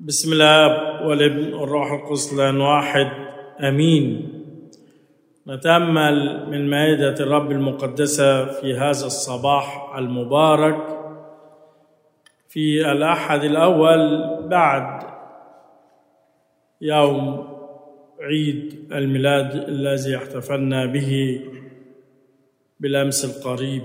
بسم الله والابن والروح القدس الان واحد امين نتامل من مائده الرب المقدسه في هذا الصباح المبارك في الاحد الاول بعد يوم عيد الميلاد الذي احتفلنا به بالامس القريب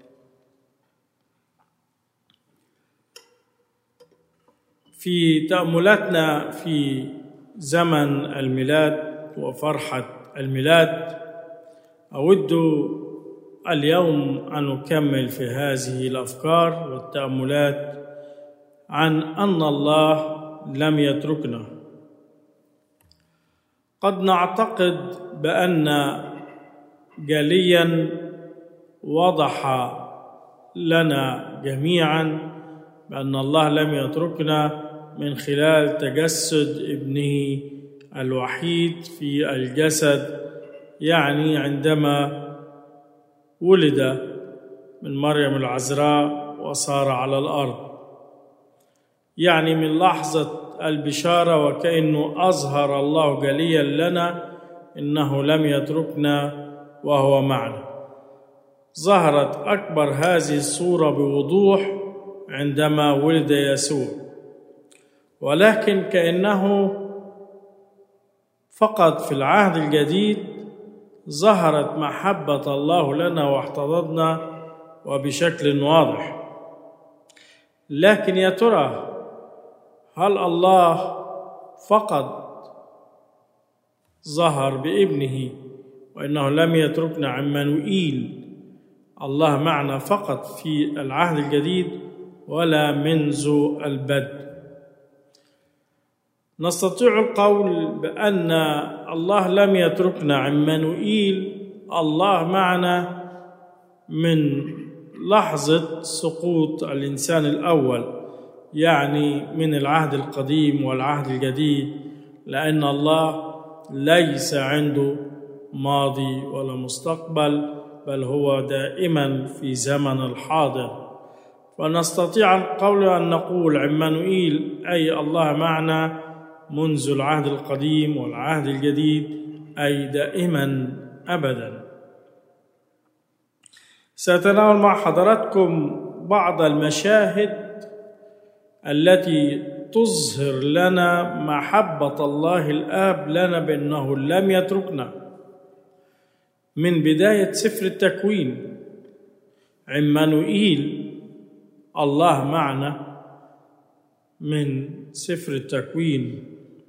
في تاملاتنا في زمن الميلاد وفرحه الميلاد اود اليوم ان اكمل في هذه الافكار والتاملات عن ان الله لم يتركنا قد نعتقد بان جليا وضح لنا جميعا بان الله لم يتركنا من خلال تجسد ابنه الوحيد في الجسد يعني عندما ولد من مريم العذراء وصار على الارض يعني من لحظه البشاره وكانه اظهر الله جليا لنا انه لم يتركنا وهو معنا ظهرت اكبر هذه الصوره بوضوح عندما ولد يسوع ولكن كانه فقط في العهد الجديد ظهرت محبه الله لنا واحتضننا وبشكل واضح لكن يا ترى هل الله فقط ظهر بابنه وانه لم يتركنا عمانوئيل الله معنا فقط في العهد الجديد ولا منذ البدء نستطيع القول بان الله لم يتركنا عمانوئيل الله معنا من لحظه سقوط الانسان الاول يعني من العهد القديم والعهد الجديد لان الله ليس عنده ماضي ولا مستقبل بل هو دائما في زمن الحاضر فنستطيع القول ان نقول عمانوئيل اي الله معنا منذ العهد القديم والعهد الجديد اي دائما ابدا ساتناول مع حضراتكم بعض المشاهد التي تظهر لنا محبه الله الاب لنا بانه لم يتركنا من بدايه سفر التكوين عمانوئيل الله معنا من سفر التكوين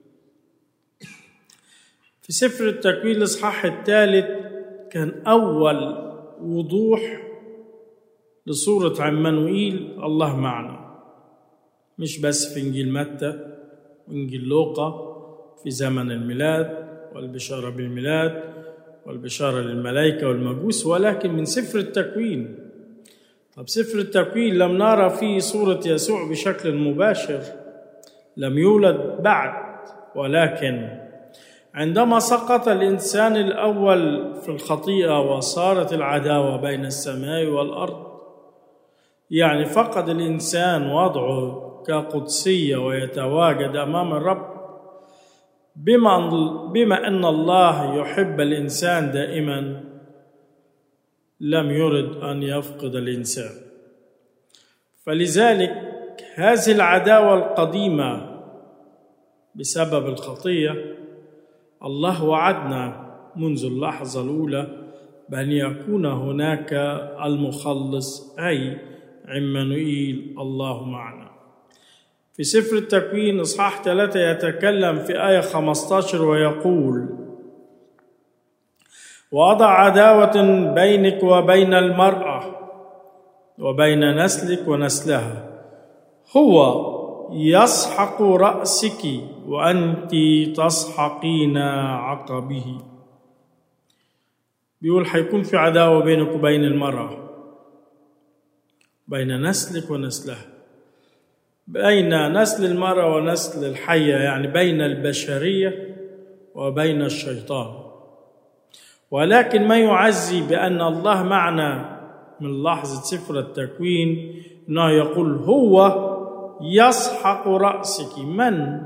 في سفر التكوين الاصحاح الثالث كان اول وضوح لصوره عمانوئيل الله معنا مش بس في انجيل متى وانجيل لوقا في زمن الميلاد والبشاره بالميلاد والبشاره للملائكه والمجوس ولكن من سفر التكوين طب سفر التكوين لم نرى فيه صوره يسوع بشكل مباشر لم يولد بعد ولكن عندما سقط الانسان الاول في الخطيئه وصارت العداوه بين السماء والارض يعني فقد الانسان وضعه كقدسيه ويتواجد امام الرب بما بما ان الله يحب الانسان دائما لم يرد ان يفقد الانسان فلذلك هذه العداوه القديمه بسبب الخطيه الله وعدنا منذ اللحظه الاولى بان يكون هناك المخلص اي عمانوئيل الله معنا في سفر التكوين اصحاح ثلاثة يتكلم في آية 15 ويقول وأضع عداوة بينك وبين المرأة وبين نسلك ونسلها هو يسحق رأسك وأنت تسحقين عقبه بيقول حيكون في عداوة بينك وبين المرأة بين نسلك ونسلها بين نسل المرأة ونسل الحية يعني بين البشرية وبين الشيطان ولكن ما يعزي بأن الله معنا من لحظة سفر التكوين أنه يقول هو يسحق رأسك من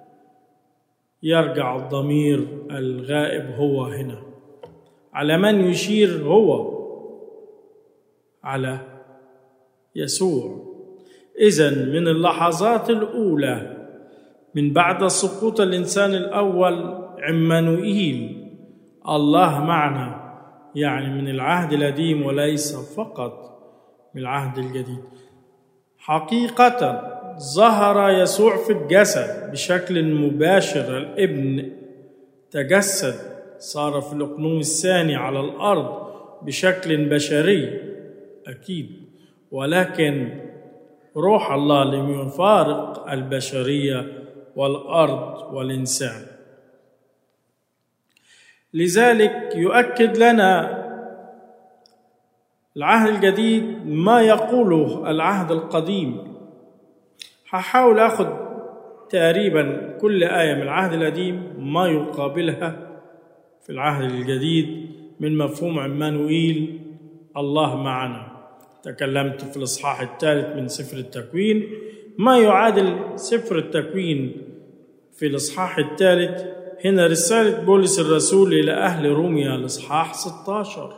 يرجع الضمير الغائب هو هنا على من يشير هو على يسوع اذا من اللحظات الاولى من بعد سقوط الانسان الاول عمانوئيل الله معنا يعني من العهد القديم وليس فقط من العهد الجديد حقيقه ظهر يسوع في الجسد بشكل مباشر الابن تجسد صار في الاقنوم الثاني على الارض بشكل بشري اكيد ولكن روح الله لم يفارق البشريه والارض والانسان لذلك يؤكد لنا العهد الجديد ما يقوله العهد القديم هحاول اخذ تقريبا كل ايه من العهد القديم ما يقابلها في العهد الجديد من مفهوم عمانوئيل الله معنا تكلمت في الاصحاح الثالث من سفر التكوين ما يعادل سفر التكوين في الاصحاح الثالث هنا رساله بولس الرسول الى اهل روميا الاصحاح 16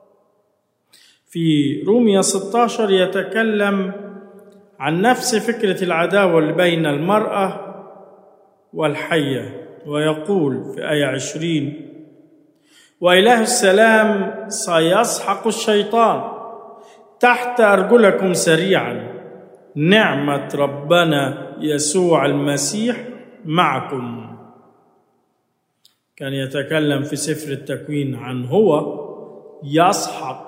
في روميا 16 يتكلم عن نفس فكره العداوه اللي بين المراه والحيه ويقول في ايه 20 واله السلام سيسحق الشيطان تحت ارجلكم سريعا نعمه ربنا يسوع المسيح معكم كان يتكلم في سفر التكوين عن هو يسحق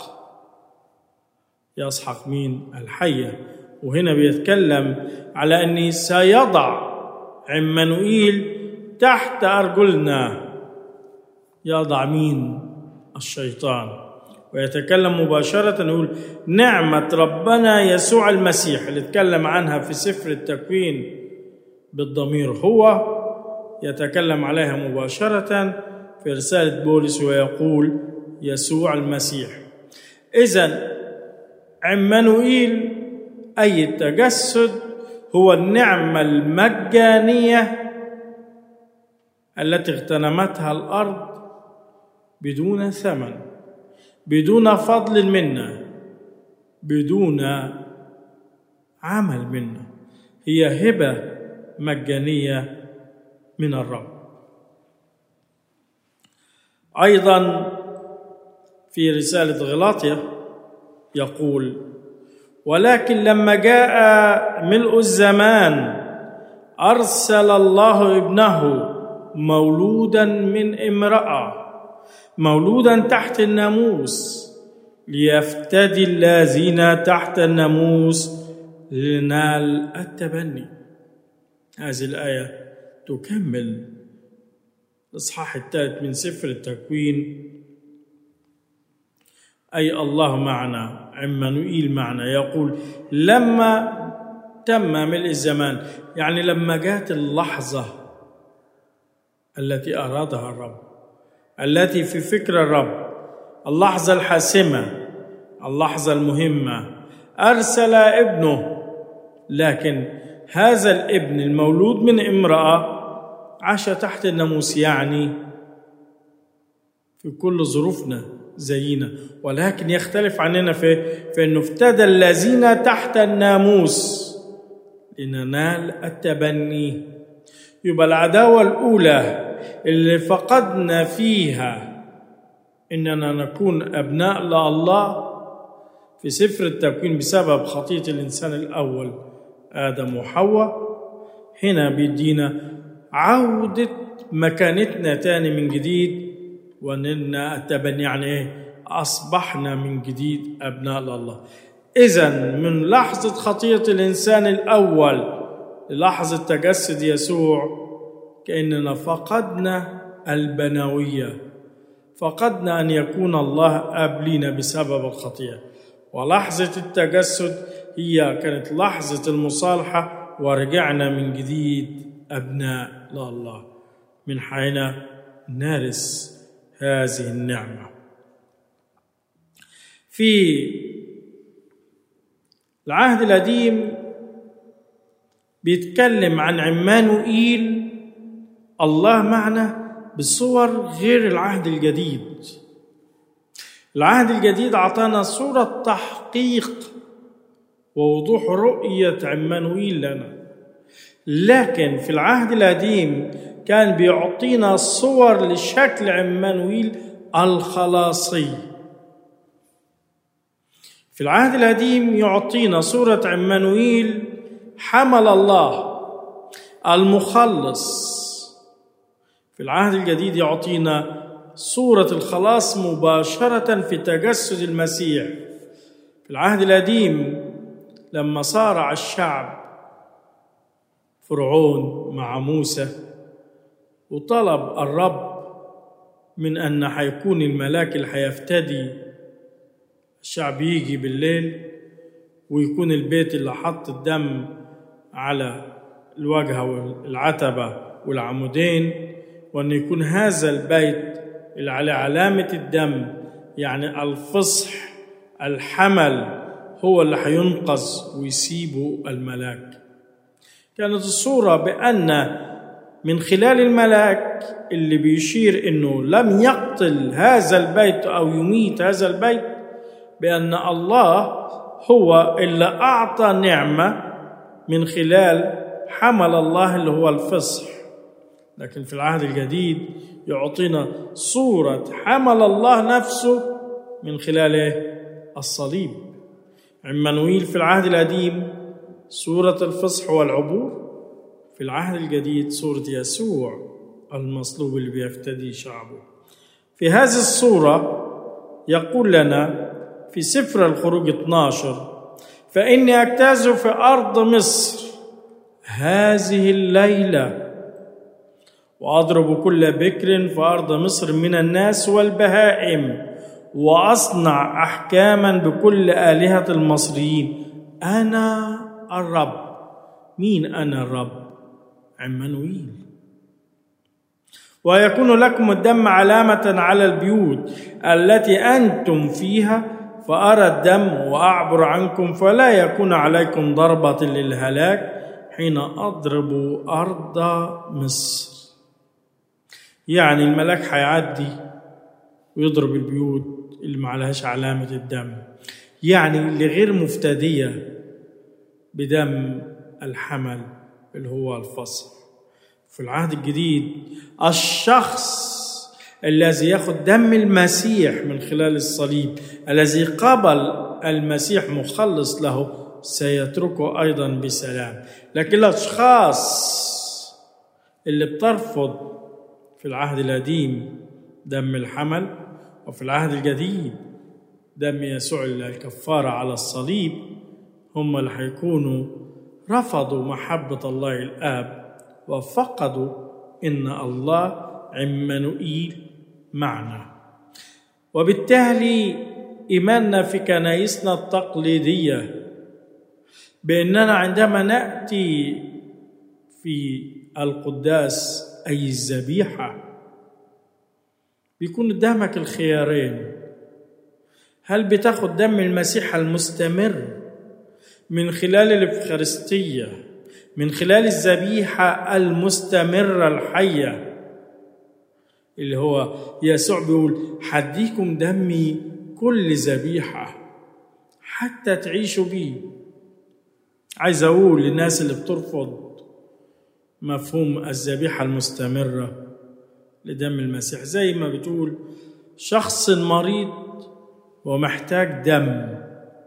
يسحق مين الحيه وهنا بيتكلم على اني سيضع عمانوئيل تحت ارجلنا يضع مين الشيطان ويتكلم مباشرة يقول نعمة ربنا يسوع المسيح اللي اتكلم عنها في سفر التكوين بالضمير هو يتكلم عليها مباشرة في رسالة بولس ويقول يسوع المسيح إذا عمانوئيل أي التجسد هو النعمة المجانية التي اغتنمتها الأرض بدون ثمن بدون فضل منا بدون عمل منا هي هبه مجانيه من الرب ايضا في رساله غلاطيا يقول ولكن لما جاء ملء الزمان ارسل الله ابنه مولودا من امراه مولودا تحت الناموس ليفتدي الذين تحت الناموس لنال التبني هذه الآية تكمل الإصحاح الثالث من سفر التكوين أي الله معنا عمانوئيل معنا يقول لما تم ملء الزمان يعني لما جاءت اللحظة التي أرادها الرب التي في فكر الرب اللحظة الحاسمة اللحظة المهمة أرسل ابنه لكن هذا الابن المولود من امرأة عاش تحت الناموس يعني في كل ظروفنا زينا ولكن يختلف عننا في في انه افتدى الذين تحت الناموس لننال التبني يبقى العداوه الاولى اللي فقدنا فيها اننا نكون ابناء لله في سفر التكوين بسبب خطيه الانسان الاول ادم وحواء هنا بيدينا عوده مكانتنا تاني من جديد واننا التبني يعني ايه اصبحنا من جديد ابناء لله اذا من لحظه خطيه الانسان الاول للحظه تجسد يسوع كاننا فقدنا البنويه فقدنا ان يكون الله اب لينا بسبب الخطيه ولحظه التجسد هي كانت لحظه المصالحه ورجعنا من جديد ابناء لله من حين نرث هذه النعمه في العهد القديم بيتكلم عن عمانوئيل الله معنا بصور غير العهد الجديد العهد الجديد أعطانا صورة تحقيق ووضوح رؤية عمانوئيل لنا لكن في العهد القديم كان بيعطينا صور لشكل عمانوئيل الخلاصي في العهد القديم يعطينا صورة عمانوئيل حمل الله المخلص في العهد الجديد يعطينا صورة الخلاص مباشرة في تجسد المسيح في العهد القديم لما صارع الشعب فرعون مع موسى وطلب الرب من أن حيكون الملاك اللي حيفتدي الشعب يجي بالليل ويكون البيت اللي حط الدم على الواجهة والعتبة والعمودين وأن يكون هذا البيت اللي على علامة الدم يعني الفصح الحمل هو اللي حينقذ ويسيبه الملاك كانت الصورة بأن من خلال الملاك اللي بيشير انه لم يقتل هذا البيت او يميت هذا البيت بان الله هو اللي اعطى نعمه من خلال حمل الله اللي هو الفصح لكن في العهد الجديد يعطينا صوره حمل الله نفسه من خلال الصليب عمانويل في العهد القديم صوره الفصح والعبور في العهد الجديد صورة يسوع المصلوب اللي بيفتدي شعبه في هذه الصورة يقول لنا في سفر الخروج 12 فإني أجتاز في أرض مصر هذه الليلة وأضرب كل بكر في أرض مصر من الناس والبهائم وأصنع أحكاما بكل آلهة المصريين أنا الرب مين أنا الرب عمانويل ويكون لكم الدم علامة على البيوت التي أنتم فيها فأرى الدم وأعبر عنكم فلا يكون عليكم ضربة للهلاك حين أضرب أرض مصر يعني الملاك حيعدي ويضرب البيوت اللي ما عليهاش علامة الدم يعني اللي غير مفتدية بدم الحمل اللي هو الفصل في العهد الجديد الشخص الذي ياخذ دم المسيح من خلال الصليب الذي قبل المسيح مخلص له سيتركه ايضا بسلام لكن الاشخاص اللي بترفض في العهد القديم دم الحمل وفي العهد الجديد دم يسوع الكفاره على الصليب هم اللي حيكونوا رفضوا محبة الله الآب وفقدوا إن الله عمانوئيل معنا وبالتالي إيماننا في كنايسنا التقليدية بأننا عندما نأتي في القداس أي الذبيحة بيكون قدامك الخيارين هل بتاخد دم المسيح المستمر من خلال الإفخارستية من خلال الذبيحة المستمرة الحية اللي هو يسوع بيقول حديكم دمي كل ذبيحة حتى تعيشوا بيه عايز أقول للناس اللي بترفض مفهوم الذبيحة المستمرة لدم المسيح زي ما بتقول شخص مريض ومحتاج دم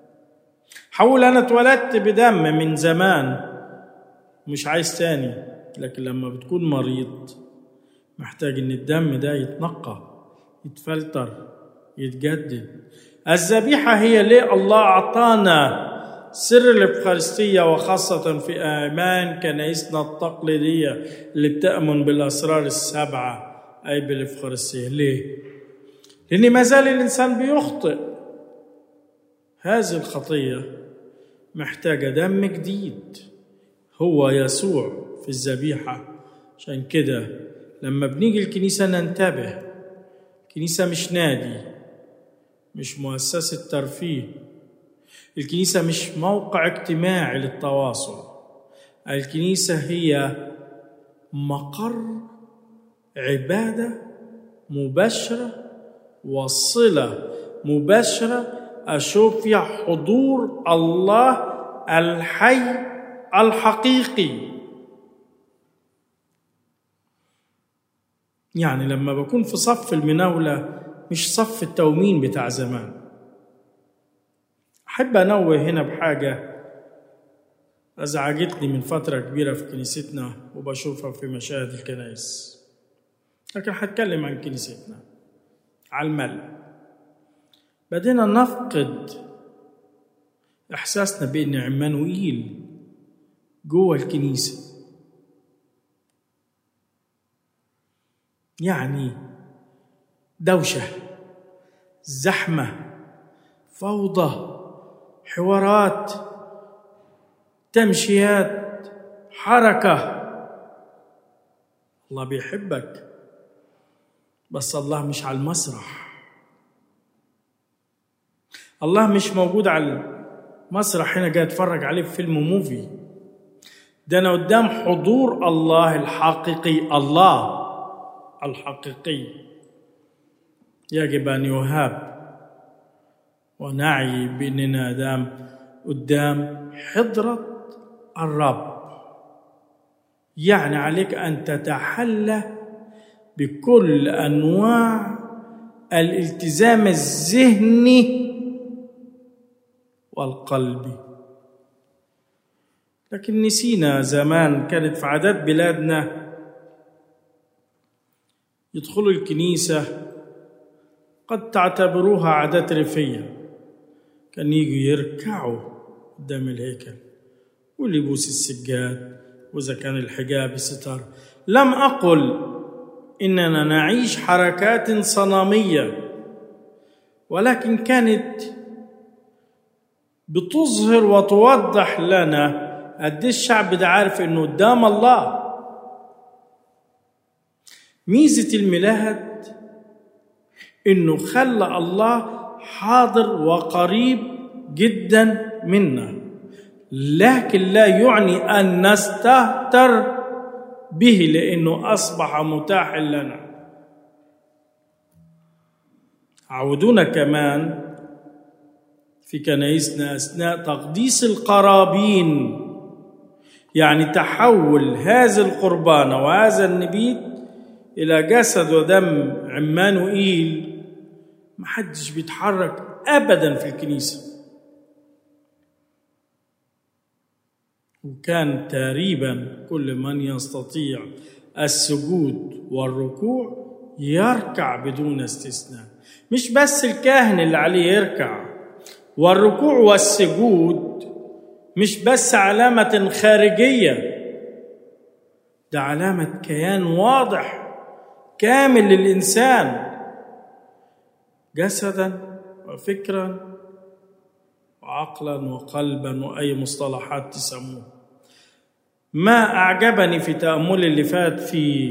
حول انا اتولدت بدم من زمان مش عايز تاني لكن لما بتكون مريض محتاج ان الدم ده يتنقى يتفلتر يتجدد الذبيحة هي ليه الله أعطانا سر الإفخارستية وخاصة في آمان كنائسنا التقليدية اللي بتأمن بالأسرار السبعة أي بالإفخارستية ليه؟ لأن ما زال الإنسان بيخطئ هذه الخطية محتاجة دم جديد هو يسوع في الذبيحة عشان كده لما بنيجي الكنيسة ننتبه الكنيسة مش نادي مش مؤسسة ترفيه الكنيسة مش موقع اجتماعي للتواصل الكنيسة هي مقر عبادة مباشرة وصلة مباشرة أشوف فيها حضور الله الحي الحقيقي يعني لما بكون في صف المناولة مش صف التومين بتاع زمان أحب أنوه هنا بحاجة أزعجتني من فترة كبيرة في كنيستنا وبشوفها في مشاهد الكنائس لكن هتكلم عن كنيستنا على الملأ بدينا نفقد إحساسنا بأن عمانوئيل جوه الكنيسة يعني دوشة زحمة فوضى حوارات تمشيات حركة الله بيحبك بس الله مش على المسرح الله مش موجود على المسرح هنا جاي اتفرج عليه في فيلم موفي ده انا قدام حضور الله الحقيقي الله الحقيقي يجب ان يهاب ونعي باننا دام قدام حضره الرب يعني عليك ان تتحلى بكل انواع الالتزام الذهني والقلبي لكن نسينا زمان كانت في عادات بلادنا يدخلوا الكنيسة قد تعتبروها عادات ريفية كان يجوا يركعوا قدام الهيكل واللي يبوس السجاد وإذا كان الحجاب ستار لم أقل إننا نعيش حركات صنامية ولكن كانت بتظهر وتوضح لنا قد الشعب ده عارف انه قدام الله ميزة الميلاد انه خلى الله حاضر وقريب جدا منا لكن لا يعني ان نستهتر به لانه اصبح متاحا لنا عودونا كمان في كنايسنا اثناء تقديس القرابين يعني تحول هذا القربان وهذا النبيذ الى جسد ودم عمانوئيل محدش بيتحرك ابدا في الكنيسه وكان تقريبا كل من يستطيع السجود والركوع يركع بدون استثناء مش بس الكاهن اللي عليه يركع والركوع والسجود مش بس علامة خارجية ده علامة كيان واضح كامل للإنسان جسدا وفكرا وعقلا وقلبا وأي مصطلحات تسموه ما أعجبني في تأملي اللي فات في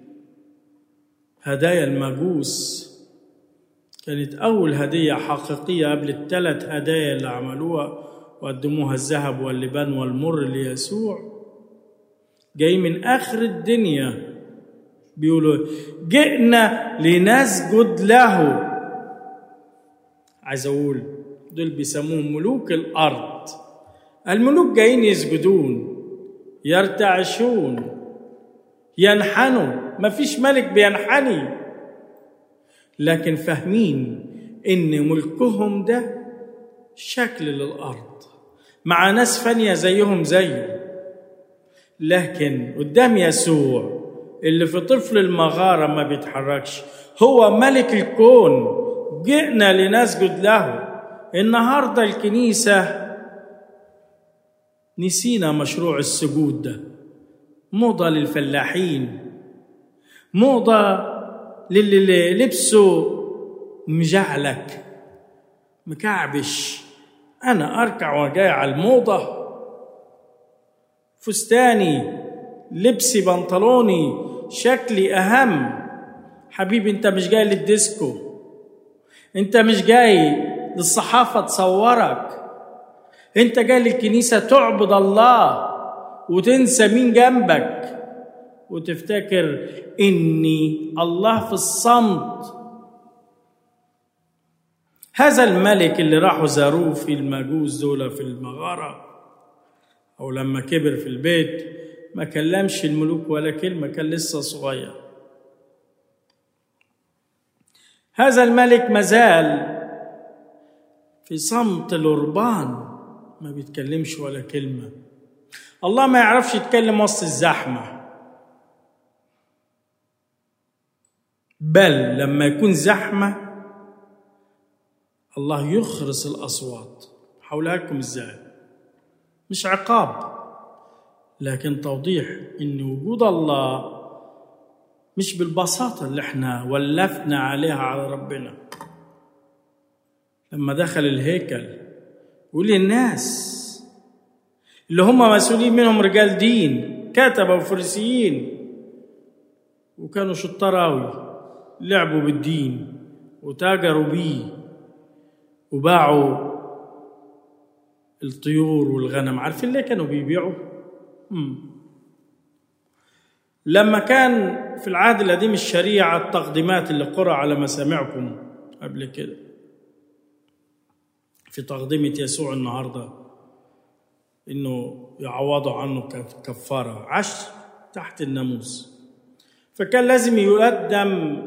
هدايا المجوس كانت أول هدية حقيقية قبل الثلاث هدايا اللي عملوها وقدموها الذهب واللبان والمر ليسوع جاي من آخر الدنيا بيقولوا جئنا لنسجد له عايز أقول دول بيسموهم ملوك الأرض الملوك جايين يسجدون يرتعشون ينحنوا مفيش ملك بينحني لكن فاهمين ان ملكهم ده شكل للارض مع ناس فانيه زيهم زيه لكن قدام يسوع اللي في طفل المغاره ما بيتحركش هو ملك الكون جئنا لنسجد له النهارده الكنيسه نسينا مشروع السجود ده موضه للفلاحين موضه للي لبسه مجعلك مكعبش انا اركع وجاي على الموضه فستاني لبسي بنطلوني شكلي اهم حبيبي انت مش جاي للديسكو انت مش جاي للصحافه تصورك انت جاي للكنيسه تعبد الله وتنسى مين جنبك وتفتكر اني الله في الصمت هذا الملك اللي راحوا زاروه في المجوس دول في المغاره او لما كبر في البيت ما كلمش الملوك ولا كلمه كان لسه صغير هذا الملك مازال في صمت الأربان ما بيتكلمش ولا كلمة الله ما يعرفش يتكلم وسط الزحمة بل لما يكون زحمة الله يخرس الأصوات حولها لكم إزاي مش عقاب لكن توضيح إن وجود الله مش بالبساطة اللي احنا ولفنا عليها على ربنا لما دخل الهيكل يقول للناس اللي هم مسؤولين منهم رجال دين كتبة وفريسيين وكانوا شطار أوي لعبوا بالدين وتاجروا بيه وباعوا الطيور والغنم عارفين ليه كانوا بيبيعوا؟ مم. لما كان في العهد القديم الشريعة التقديمات اللي قرأ على مسامعكم قبل كده في تقدمة يسوع النهاردة إنه يعوضوا عنه كفارة عش تحت الناموس فكان لازم يقدم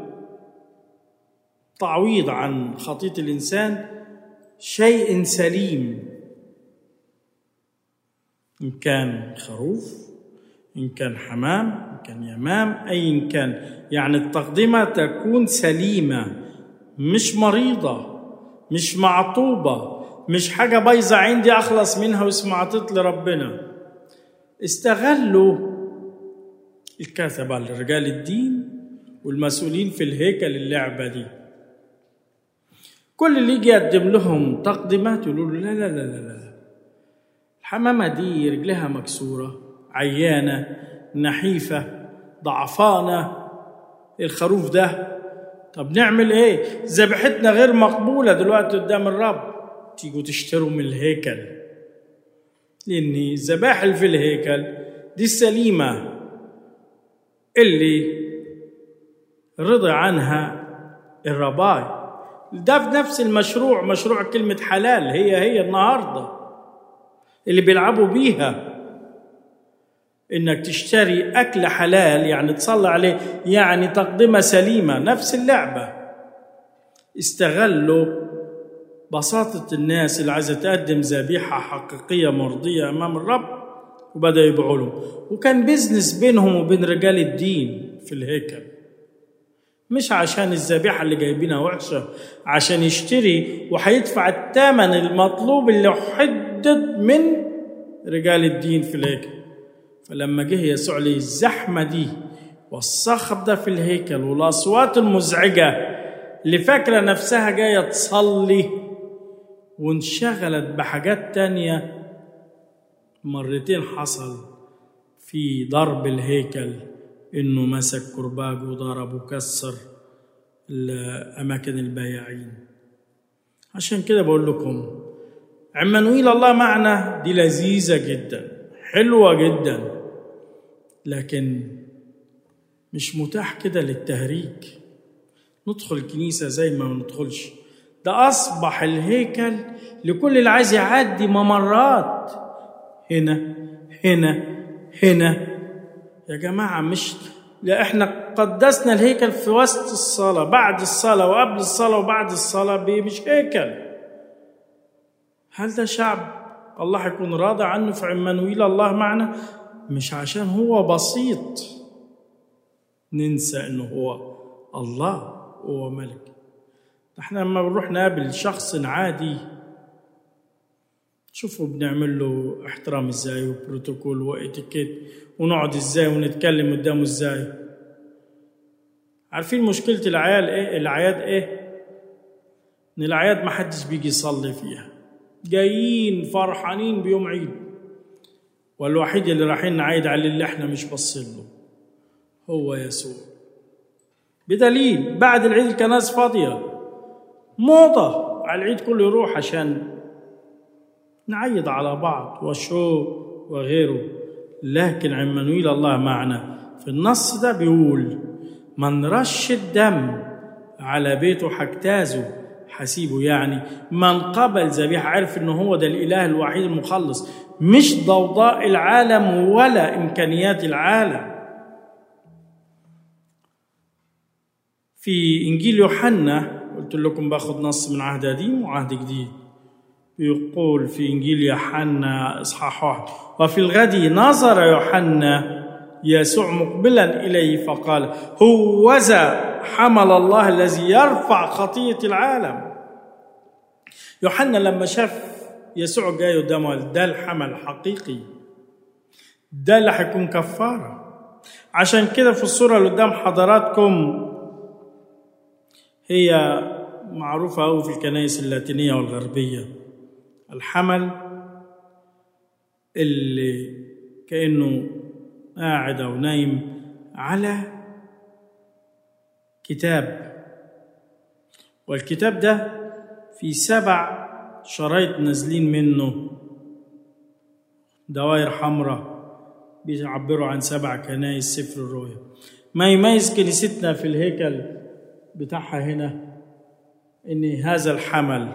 تعويض عن خطية الإنسان شيء سليم إن كان خروف إن كان حمام إن كان يمام أي كان يعني التقدمة تكون سليمة مش مريضة مش معطوبة مش حاجة بايظة عندي أخلص منها واسمعطت لربنا استغلوا الكتبة لرجال الدين والمسؤولين في الهيكل اللعبة دي كل اللي يجي يقدم لهم تقديمات يقولوا له لا لا لا لا لا الحمامة دي رجلها مكسورة عيانة نحيفة ضعفانة الخروف ده طب نعمل ايه ذبيحتنا غير مقبولة دلوقتي قدام الرب تيجوا تشتروا من الهيكل لأن الذبائح اللي في الهيكل دي السليمة اللي رضي عنها الرباي ده في نفس المشروع مشروع كلمة حلال هي هي النهاردة اللي بيلعبوا بيها انك تشتري اكل حلال يعني تصلي عليه يعني تقدمه سليمه نفس اللعبه استغلوا بساطه الناس اللي عايزه تقدم ذبيحه حقيقيه مرضيه امام الرب وبداوا يبيعوا لهم وكان بيزنس بينهم وبين رجال الدين في الهيكل مش عشان الذبيحة اللي جايبينها وحشة عشان يشتري وهيدفع الثمن المطلوب اللي حدد من رجال الدين في الهيكل فلما جه يسوع لي الزحمة دي والصخب ده في الهيكل والأصوات المزعجة اللي فاكرة نفسها جاية تصلي وانشغلت بحاجات تانية مرتين حصل في ضرب الهيكل انه مسك كرباج وضرب وكسر اماكن البياعين عشان كده بقول لكم عمانويل الله معنا دي لذيذه جدا حلوه جدا لكن مش متاح كده للتهريج ندخل الكنيسه زي ما ما ندخلش ده اصبح الهيكل لكل اللي عايز يعدي ممرات هنا هنا هنا يا جماعة مش لا احنا قدسنا الهيكل في وسط الصلاة بعد الصلاة وقبل الصلاة وبعد الصلاة مش هيكل هل ده شعب الله يكون راضي عنه في عمانويل الله معنا مش عشان هو بسيط ننسى انه هو الله هو ملك احنا لما بنروح نقابل شخص عادي شوفوا بنعمل له احترام ازاي وبروتوكول واتيكيت ونقعد ازاي ونتكلم قدامه ازاي عارفين مشكلة العيال ايه العياد ايه ان العياد ما حدش بيجي يصلي فيها جايين فرحانين بيوم عيد والوحيد اللي رايحين نعيد عليه اللي احنا مش باصين له هو يسوع بدليل بعد العيد الكنائس فاضية موضة على العيد كله يروح عشان نعيد على بعض وشو وغيره لكن عمانويل الله معنا في النص ده بيقول من رش الدم على بيته حجتازه حسيبه يعني من قبل ذبيحة عرف انه هو ده الاله الوحيد المخلص مش ضوضاء العالم ولا امكانيات العالم في انجيل يوحنا قلت لكم باخد نص من عهد قديم وعهد جديد يقول في انجيل يوحنا اصحاح واحد وفي الغد نظر يوحنا يسوع مقبلا اليه فقال هوذا حمل الله الذي يرفع خطيه العالم يوحنا لما شاف يسوع جاي قدامه ده الحمل الحقيقي ده اللي هيكون كفاره عشان كده في الصوره اللي قدام حضراتكم هي معروفة أوي في الكنائس اللاتينية والغربية الحمل اللي كأنه قاعد أو نايم على كتاب والكتاب ده في سبع شرايط نازلين منه دوائر حمراء بيعبروا عن سبع كنائس سفر الرؤيا ما يميز كنيستنا في الهيكل بتاعها هنا ان هذا الحمل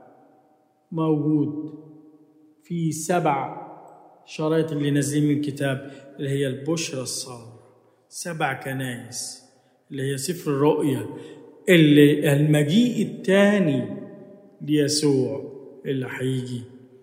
موجود في سبع شرايط اللي نازلين من الكتاب اللي هي البشرى الصغرى سبع كنائس اللي هي سفر الرؤيا اللي المجيء الثاني ليسوع اللي هيجي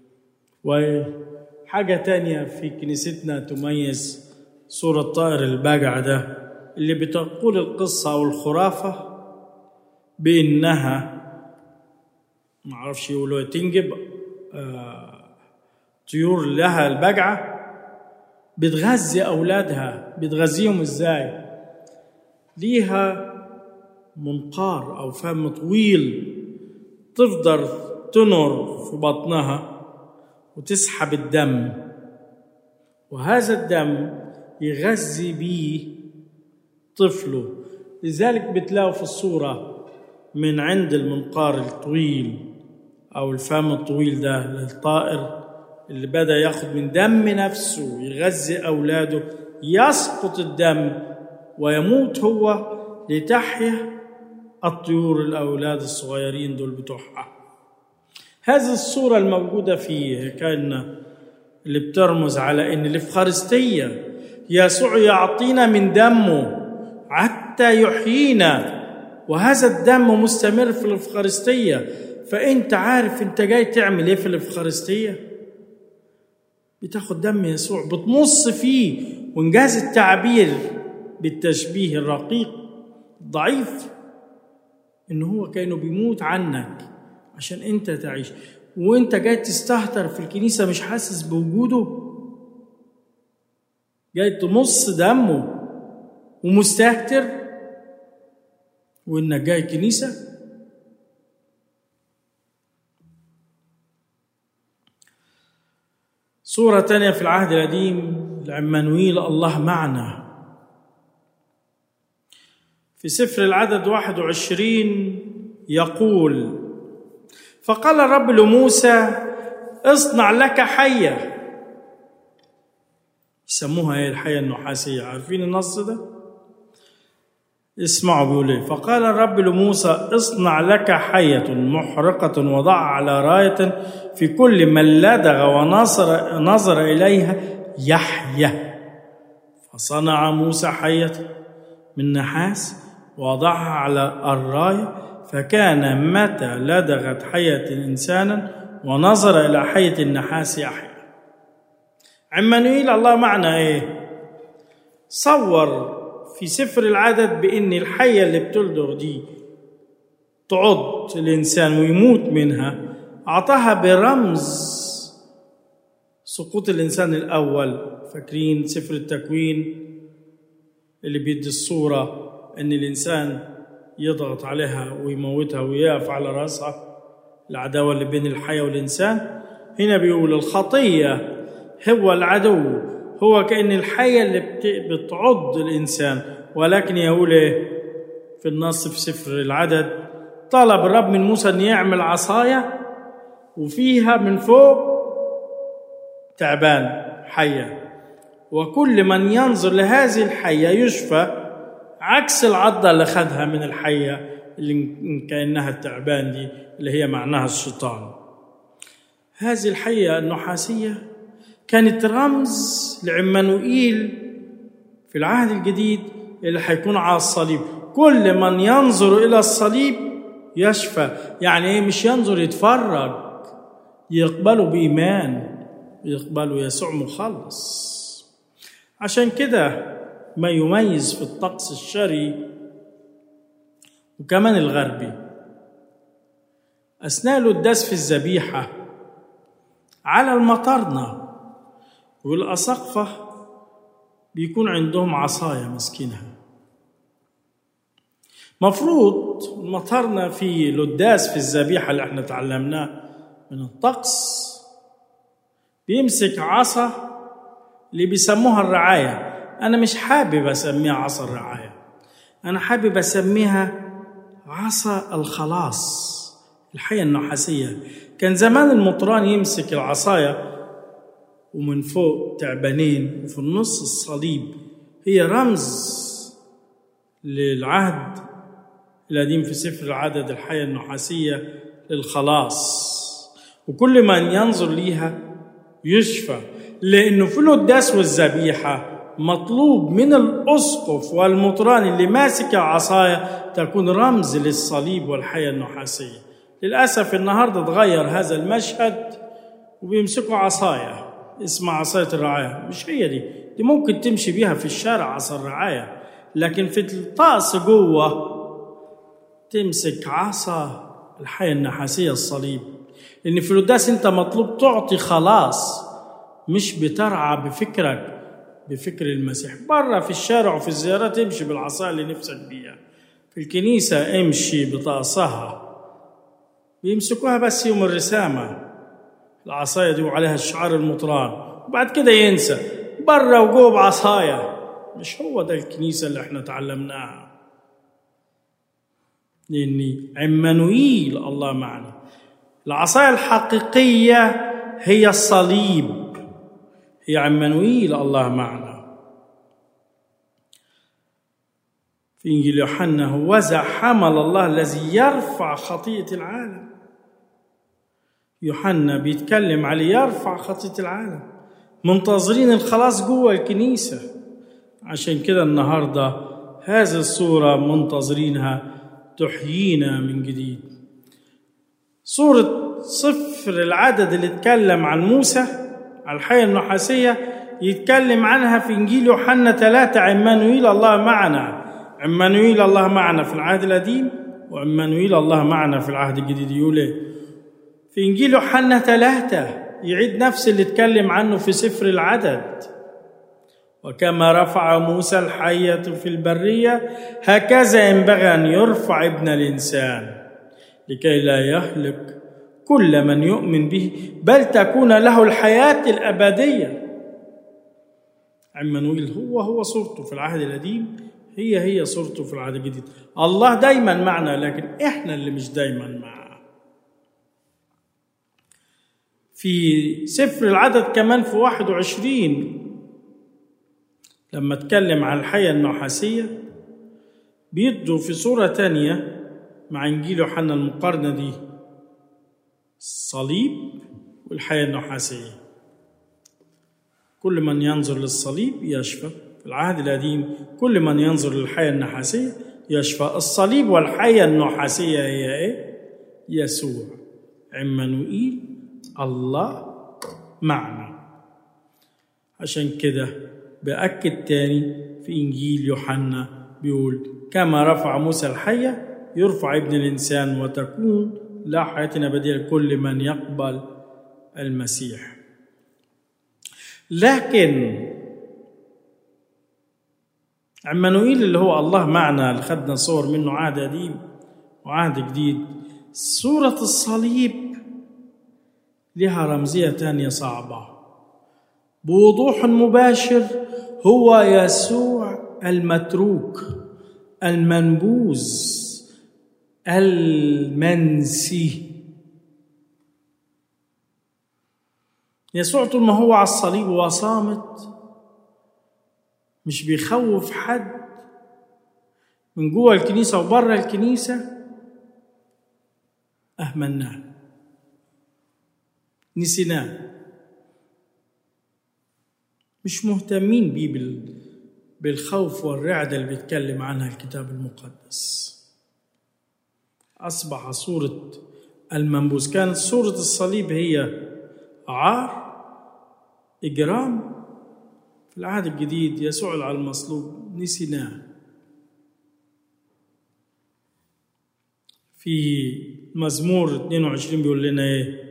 وحاجة تانية في كنيستنا تميز صورة طائر البجع ده اللي بتقول القصة أو الخرافة بانها ما اعرفش يقولوا تنجب آه طيور لها البجعه بتغذي اولادها بتغذيهم ازاي ليها منقار او فم طويل تفضل تنر في بطنها وتسحب الدم وهذا الدم يغذي بيه طفله لذلك بتلاقوا في الصوره من عند المنقار الطويل او الفم الطويل ده للطائر اللي بدا ياخد من دم نفسه يغذي اولاده يسقط الدم ويموت هو لتحيا الطيور الاولاد الصغيرين دول بتوعها هذه الصوره الموجوده في كان اللي بترمز على ان الافخارستيه يسوع يعطينا من دمه حتى يحيينا وهذا الدم مستمر في الافخارستيه فانت عارف انت جاي تعمل ايه في الافخارستيه بتاخد دم يسوع بتمص فيه وانجاز التعبير بالتشبيه الرقيق ضعيف ان هو كانه بيموت عنك عشان انت تعيش وانت جاي تستهتر في الكنيسه مش حاسس بوجوده جاي تمص دمه ومستهتر وانك جاي كنيسه صورة تانية في العهد القديم لعمانويل الله معنا في سفر العدد 21 يقول فقال الرب لموسى اصنع لك حية يسموها ايه الحية النحاسية عارفين النص ده اسمعوا بيقول ايه فقال الرب لموسى اصنع لك حية محرقة وضع على راية في كل من لدغ ونظر نظر إليها يحيى فصنع موسى حية من نحاس ووضعها على الراية فكان متى لدغت حية إنسانا ونظر إلى حية النحاس يحيى عمانويل الله معنا إيه صور في سفر العدد بان الحيه اللي بتلدغ دي تعض الانسان ويموت منها اعطاها برمز سقوط الانسان الاول فاكرين سفر التكوين اللي بيدي الصوره ان الانسان يضغط عليها ويموتها ويقف على راسها العداوه اللي بين الحياه والانسان هنا بيقول الخطيه هو العدو هو كأن الحية اللي بتعض الإنسان ولكن يقول إيه في النص في سفر العدد طلب الرب من موسى أن يعمل عصاية وفيها من فوق تعبان حية وكل من ينظر لهذه الحية يشفى عكس العضة اللي خدها من الحية اللي كأنها التعبان دي اللي هي معناها الشيطان هذه الحية النحاسية كانت رمز لعمانوئيل في العهد الجديد اللي هيكون على الصليب كل من ينظر إلى الصليب يشفى يعني ايه مش ينظر يتفرج يقبله بإيمان يقبله يسوع مخلص عشان كده ما يميز في الطقس الشرقي وكمان الغربي أثناء القداس في الذبيحة على المطرنة والأساقفة بيكون عندهم عصاية ماسكينها مفروض المطرنة في القداس في الذبيحة اللي احنا تعلمناه من الطقس بيمسك عصا اللي بيسموها الرعاية أنا مش حابب أسميها عصا الرعاية أنا حابب أسميها عصا الخلاص الحية النحاسية كان زمان المطران يمسك العصاية ومن فوق تعبانين وفي النص الصليب هي رمز للعهد القديم في سفر العدد الحياة النحاسية للخلاص وكل من ينظر ليها يشفى لأنه في القداس والذبيحة مطلوب من الأسقف والمطران اللي ماسك العصاية تكون رمز للصليب والحياة النحاسية للأسف النهاردة تغير هذا المشهد وبيمسكوا عصاية اسمها عصاية الرعاية مش هي دي دي ممكن تمشي بيها في الشارع عصا الرعاية لكن في الطقس جوه تمسك عصا الحياة النحاسية الصليب لأن في القداس أنت مطلوب تعطي خلاص مش بترعى بفكرك بفكر المسيح بره في الشارع وفي الزيارات امشي بالعصا اللي نفسك بيها في الكنيسة امشي بطاسها بيمسكوها بس يوم الرسامة العصاية دي وعليها الشعار المطران وبعد كده ينسى بره وجوه بعصاية مش هو ده الكنيسة اللي احنا تعلمناها لأني عمانوئيل الله معنا العصاية الحقيقية هي الصليب هي عمانوئيل الله معنا في إنجيل يوحنا هوذا حمل الله الذي يرفع خطيئة العالم يوحنا بيتكلم عليه يرفع خطيئة العالم منتظرين الخلاص جوه الكنيسة عشان كده النهاردة هذه الصورة منتظرينها تحيينا من جديد صورة صفر العدد اللي اتكلم عن موسى على الحياة النحاسية يتكلم عنها في إنجيل يوحنا ثلاثة عمانويل الله معنا عمانويل الله معنا في العهد القديم وعمانويل الله معنا في العهد الجديد يقول ايه في إنجيل يوحنا ثلاثة يعيد نفس اللي اتكلم عنه في سفر العدد وكما رفع موسى الحية في البرية هكذا ينبغي أن يرفع ابن الإنسان لكي لا يهلك كل من يؤمن به بل تكون له الحياة الأبدية عمانويل هو هو صورته في العهد القديم هي هي صورته في العهد الجديد الله دايما معنا لكن احنا اللي مش دايما معاه في سفر العدد كمان في 21 لما اتكلم عن الحياة النحاسية بيدوا في صورة تانية مع إنجيل يوحنا المقارنة دي الصليب والحياة النحاسية كل من ينظر للصليب يشفى في العهد القديم كل من ينظر للحياة النحاسية يشفى الصليب والحياة النحاسية هي إيه؟ يسوع عمانوئيل الله معنا عشان كده بأكد تاني في إنجيل يوحنا بيقول كما رفع موسى الحية يرفع ابن الإنسان وتكون لا حياة أبدية لكل من يقبل المسيح لكن عمانوئيل اللي هو الله معنا اللي خدنا صور منه عهد قديم وعهد جديد صورة الصليب لها رمزية تانية صعبة بوضوح مباشر هو يسوع المتروك المنبوذ المنسي يسوع طول ما هو على الصليب وهو صامت مش بيخوف حد من جوه الكنيسة وبره الكنيسة أهملناه نسيناه مش مهتمين بيه بال... بالخوف والرعدة اللي بيتكلم عنها الكتاب المقدس أصبح صورة المنبوذ كانت صورة الصليب هي عار إجرام في العهد الجديد يسوع على المصلوب نسيناه في مزمور 22 بيقول لنا ايه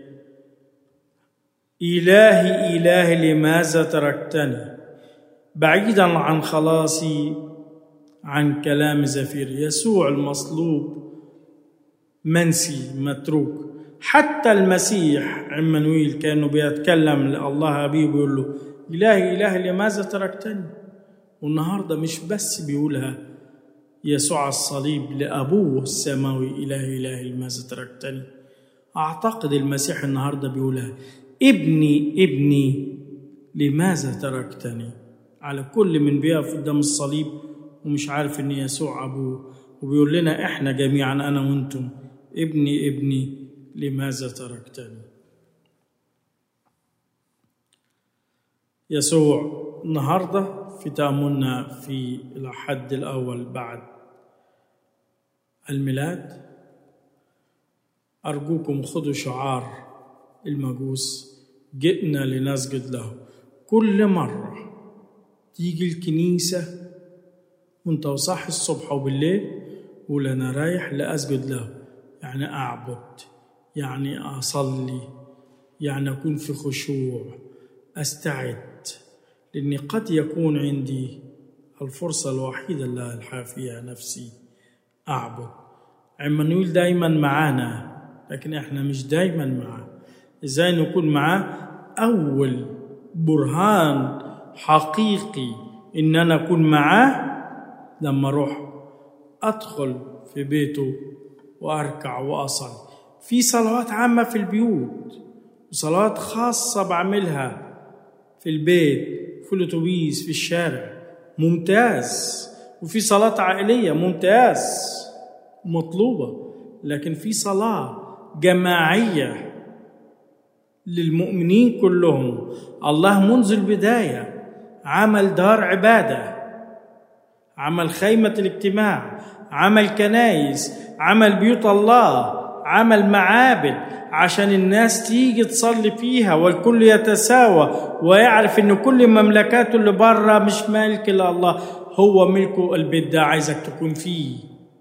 إلهي إلهي لماذا تركتني بعيدا عن خلاصي عن كلام زفير يسوع المصلوب منسي متروك حتى المسيح عمانويل كانه بيتكلم لله أبيه بيقول له إلهي إلهي لماذا تركتني والنهاردة مش بس بيقولها يسوع الصليب لأبوه السماوي إلهي إلهي لماذا تركتني أعتقد المسيح النهاردة بيقولها ابني ابني لماذا تركتني على كل من بيقف قدام الصليب ومش عارف ان يسوع ابوه وبيقول لنا احنا جميعا انا وانتم ابني ابني لماذا تركتني يسوع النهارده في تاملنا في الحد الاول بعد الميلاد ارجوكم خذوا شعار المجوس جئنا لنسجد له كل مرة تيجي الكنيسة وانت وصاحي الصبح وبالليل قول أنا رايح لأسجد له يعني أعبد يعني أصلي يعني أكون في خشوع أستعد لأني قد يكون عندي الفرصة الوحيدة اللي ألحى فيها نفسي أعبد عمانويل دايما معانا لكن احنا مش دايما معاه ازاي نكون معاه اول برهان حقيقي ان انا اكون معاه لما اروح ادخل في بيته واركع واصلي في صلوات عامه في البيوت وصلوات خاصه بعملها في البيت في الاتوبيس في الشارع ممتاز وفي صلاه عائليه ممتاز مطلوبه لكن في صلاه جماعيه للمؤمنين كلهم الله منذ البدايه عمل دار عباده عمل خيمه الاجتماع عمل كنايس عمل بيوت الله عمل معابد عشان الناس تيجي تصلي فيها والكل يتساوى ويعرف ان كل مملكاته اللي بره مش ملك لله هو ملكه البيت ده عايزك تكون فيه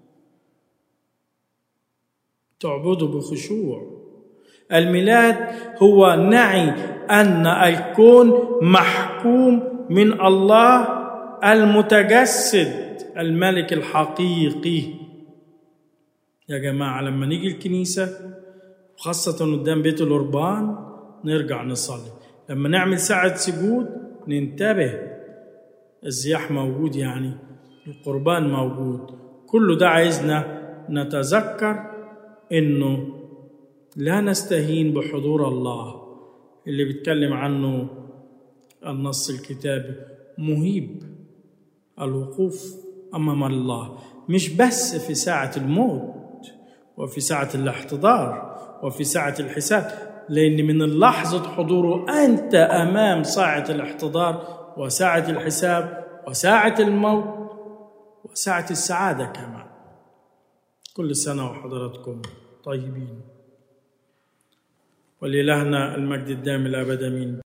تعبده بخشوع الميلاد هو نعي ان الكون محكوم من الله المتجسد الملك الحقيقي يا جماعه لما نيجي الكنيسه خاصه قدام بيت القربان نرجع نصلي لما نعمل ساعه سجود ننتبه الزياح موجود يعني القربان موجود كل ده عايزنا نتذكر انه لا نستهين بحضور الله اللي بيتكلم عنه النص الكتابي مهيب الوقوف امام الله مش بس في ساعه الموت وفي ساعه الاحتضار وفي ساعه الحساب لان من لحظه حضوره انت امام ساعه الاحتضار وساعه الحساب وساعه الموت وساعه السعاده كمان كل سنه وحضراتكم طيبين ولإلهنا المجد الدائم الأبد أمين